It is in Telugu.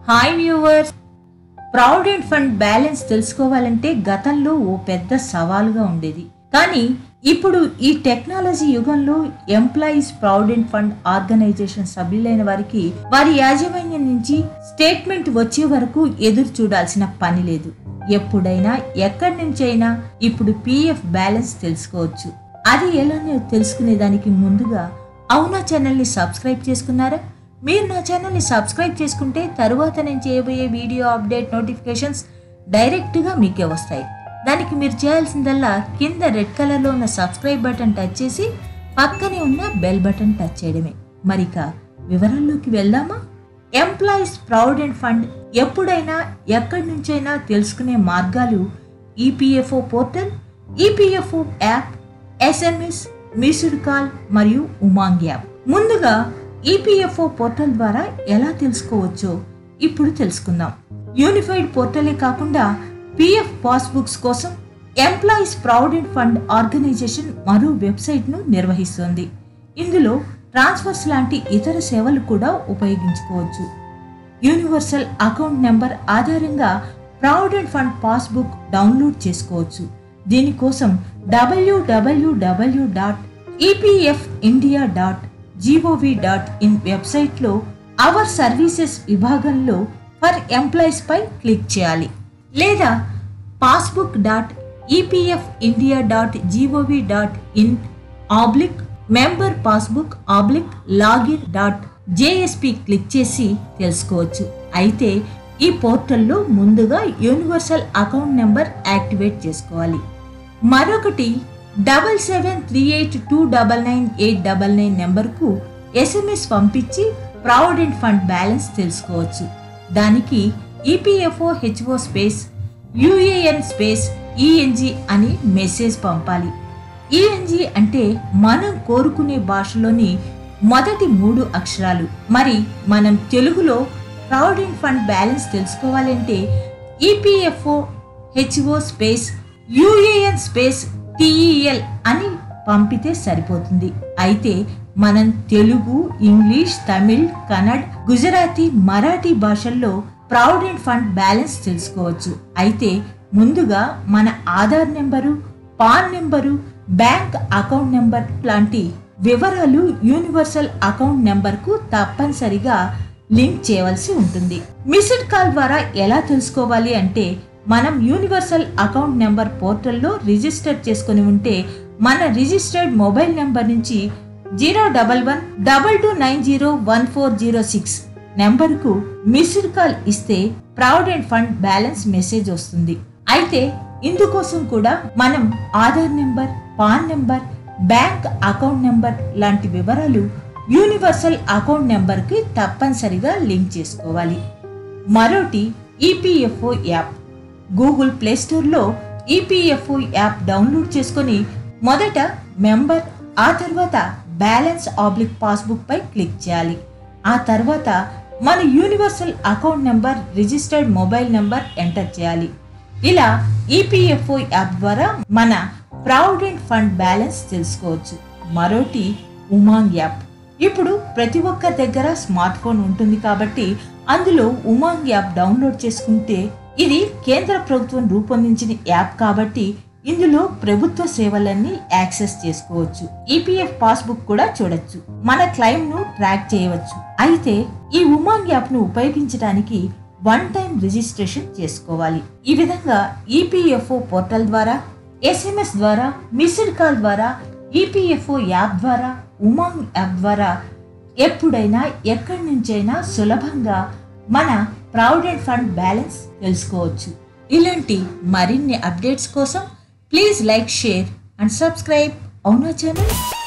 hi viewers provident fund balance తెలుసుకోవాలంటే గతంలో ఓ పెద్ద సవాలుగా ఉండేది కానీ ఇప్పుడు ఈ టెక్నాలజీ యుగంలో ఎంప్లాయీస్ ప్రావిడెంట్ ఫండ్ ఆర్గనైజేషన్ సభ్యులైన వారికి వారి యాజమాన్యం నుంచి స్టేట్మెంట్ వచ్చే వరకు ఎదురు చూడాల్సిన పని లేదు ఎప్పుడైనా ఎక్కడి నుంచైనా ఇప్పుడు పిఎఫ్ బ్యాలెన్స్ తెలుసుకోవచ్చు అది ఎలానో తెలుసుకునే దానికి ముందుగా అవునా ఛానల్ని సబ్స్క్రైబ్ చేసుకున్నారా మీరు నా ఛానల్ని సబ్స్క్రైబ్ చేసుకుంటే తరువాత నేను చేయబోయే వీడియో అప్డేట్ నోటిఫికేషన్స్ డైరెక్ట్గా మీకే వస్తాయి దానికి మీరు చేయాల్సిందల్లా కింద రెడ్ కలర్లో ఉన్న సబ్స్క్రైబ్ బటన్ టచ్ చేసి పక్కనే ఉన్న బెల్ బటన్ టచ్ చేయడమే మరిక వివరాల్లోకి వెళ్దామా ఎంప్లాయీస్ ప్రావిడెంట్ ఫండ్ ఎప్పుడైనా ఎక్కడి నుంచైనా తెలుసుకునే మార్గాలు EPFO portal EPFO app SMS missed call మరియు ఉమాంగ్ యాప్ ముందుగా ఈపీఎఫ్ఓ పోర్టల్ ద్వారా ఎలా తెలుసుకోవచ్చో ఇప్పుడు తెలుసుకుందాం యూనిఫైడ్ పోర్టలే కాకుండా పిఎఫ్ పాస్బుక్స్ కోసం ఎంప్లాయీస్ ప్రావిడెంట్ ఫండ్ ఆర్గనైజేషన్ మరో వెబ్సైట్ను నిర్వహిస్తుంది ఇందులో ట్రాన్స్ఫర్స్ లాంటి ఇతర సేవలు కూడా ఉపయోగించుకోవచ్చు యూనివర్సల్ అకౌంట్ నెంబర్ ఆధారంగా ప్రావిడెంట్ ఫండ్ పాస్బుక్ డౌన్లోడ్ చేసుకోవచ్చు దీనికోసం డబ్ల్యూడబ్ల్యూడబ్ల్యూ dot EPF India dot gov dot in వెబ్సైట్లో అవర్ సర్వీసెస్ విభాగంలో ఫర్ ఎంప్లాయీస్ పై క్లిక్ చేయాలి లేదా passbook dot EPF India dot gov dot in oblique member passbook oblique login dot JSP click చేసి తెలుసుకోవచ్చు అయితే ఈ పోర్టల్లో ముందుగా యూనివర్సల్ అకౌంట్ నెంబర్ యాక్టివేట్ చేసుకోవాలి మరొకటి double seven three eight two double nine eight double nine నెంబర్కు ఎస్ఎంఎస్ పంపించి ప్రావిడెంట్ ఫండ్ బ్యాలెన్స్ తెలుసుకోవచ్చు దానికి EPFO HO space UAN space ENG అని మెసేజ్ పంపాలి ఈఎన్జి అంటే మనం కోరుకునే భాషలోని మొదటి మూడు అక్షరాలు మరి మనం తెలుగులో ప్రావిడెంట్ ఫండ్ బ్యాలెన్స్ తెలుసుకోవాలంటే EPFO HO space UAN space TEL అని పంపితే సరిపోతుంది అయితే మనం తెలుగు ఇంగ్లీష్ తమిళ్ కన్నడ్ గుజరాతీ మరాఠీ భాషల్లో ప్రావిడెంట్ ఫండ్ బ్యాలెన్స్ తెలుసుకోవచ్చు అయితే ముందుగా మన Aadhaar number PAN number bank account number లాంటి వివరాలు యూనివర్సల్ అకౌంట్ నెంబర్కు తప్పనిసరిగా లింక్ చేయవలసి ఉంటుంది మిస్డ్ కాల్ ద్వారా ఎలా తెలుసుకోవాలి అంటే మనం యూనివర్సల్ అకౌంట్ నెంబర్ పోర్టల్లో రిజిస్టర్ చేసుకుని ఉంటే మన రిజిస్టర్డ్ మొబైల్ నెంబర్ నుంచి zero double one double two nine zero one four zero six నెంబర్కు మిస్డ్ కాల్ ఇస్తే ప్రావిడెంట్ ఫండ్ బ్యాలెన్స్ మెసేజ్ వస్తుంది అయితే ఇందుకోసం కూడా మనం Aadhaar number PAN number bank account number లాంటి వివరాలు యూనివర్సల్ అకౌంట్ నెంబర్కి తప్పనిసరిగా లింక్ చేసుకోవాలి మరోటి ఈపీఎఫ్ఓ యాప్ గూగుల్ ప్లే స్టోర్లో ఈపీఎఫ్ఓ యాప్ డౌన్లోడ్ చేసుకొని మొదట మెంబర్ ఆ తర్వాత బ్యాలెన్స్ ఆబ్లిక్ పాస్బుక్ పై క్లిక్ చేయాలి ఆ తర్వాత మన universal account number registered mobile number enter చేయాలి ఇలా ఈపీఎఫ్ఓ యాప్ ద్వారా మన ప్రావిడెంట్ ఫండ్ బ్యాలెన్స్ తెలుసుకోవచ్చు మరోటి ఉమాంగ్ యాప్ ఇప్పుడు ప్రతి ఒక్కరి దగ్గర స్మార్ట్ ఫోన్ ఉంటుంది కాబట్టి అందులో ఉమాంగ్ యాప్ డౌన్లోడ్ చేసుకుంటే ఇది కేంద్ర ప్రభుత్వం రూపొందించిన యాప్ కాబట్టి ఇందులో ప్రభుత్వ సేవలన్నీ యాక్సెస్ చేసుకోవచ్చు ఈపీఎఫ్ పాస్బుక్ కూడా చూడొచ్చు మన క్లైమ్ ను ట్రాక్ చేయవచ్చు అయితే ఈ ఉమాంగ్ యాప్ ను ఉపయోగించడానికి వన్ టైం రిజిస్ట్రేషన్ చేసుకోవాలి ఈ విధంగా ఈపీఎఫ్ఓ పోర్టల్ ద్వారా ఎస్ఎంఎస్ ద్వారా మిస్డ్ కాల్ ద్వారా ఈపీఎఫ్ఓ యాప్ ద్వారా ఉమాంగ్ యాప్ ద్వారా ఎప్పుడైనా ఎక్కడి నుంచైనా సులభంగా మన ప్రావిడెంట్ ఫండ్ బ్యాలెన్స్ తెలుసుకోవచ్చు ఇలాంటి మరిన్ని అప్డేట్స్ కోసం please like share and subscribe అవునా ఛానల్